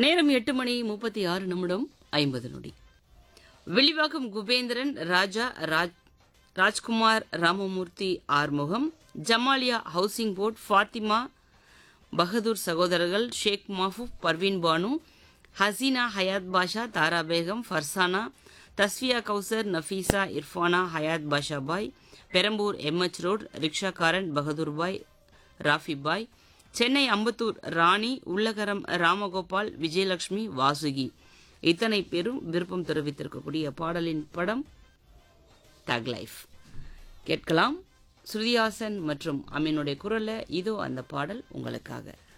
நேரம் எட்டு மணி முப்பத்தி ஆறு நிமிடம் ஐம்பது நொடி விழிவாக்கம் குபேந்திரன் ராஜா ராஜ் ராஜ்குமார் ராமமூர்த்தி ஆறுமுகம் ஜமாலியா ஹவுசிங் போர்ட் ஃபாத்திமா பகதூர் சகோதரர்கள் ஷேக் மாஃபூப் பர்வீன் பானு ஹசீனா ஹயாத் பாஷா தாரா பேகம் ஃபர்சானா தஸ்வியா கௌசர் நஃபீசா இர்ஃபானா ஹயாத் பாஷா பாய் பெரம்பூர் எம்எச் ரோட் ரிக்ஷாக்காரன் பகதூர் பாய் ராஃபி பாய் சென்னை அம்பத்தூர் ராணி உள்ளகரம் ராமகோபால் விஜயலட்சுமி வாசுகி இத்தனை பேரும் விருப்பம் தெரிவித்திருக்கக்கூடிய பாடலின் படம் தக் லைஃப் கேட்கலாம் ஸ்ருதிஹாசன் மற்றும் அமீனுடைய குரல்ல இதோ அந்த பாடல் உங்களுக்காக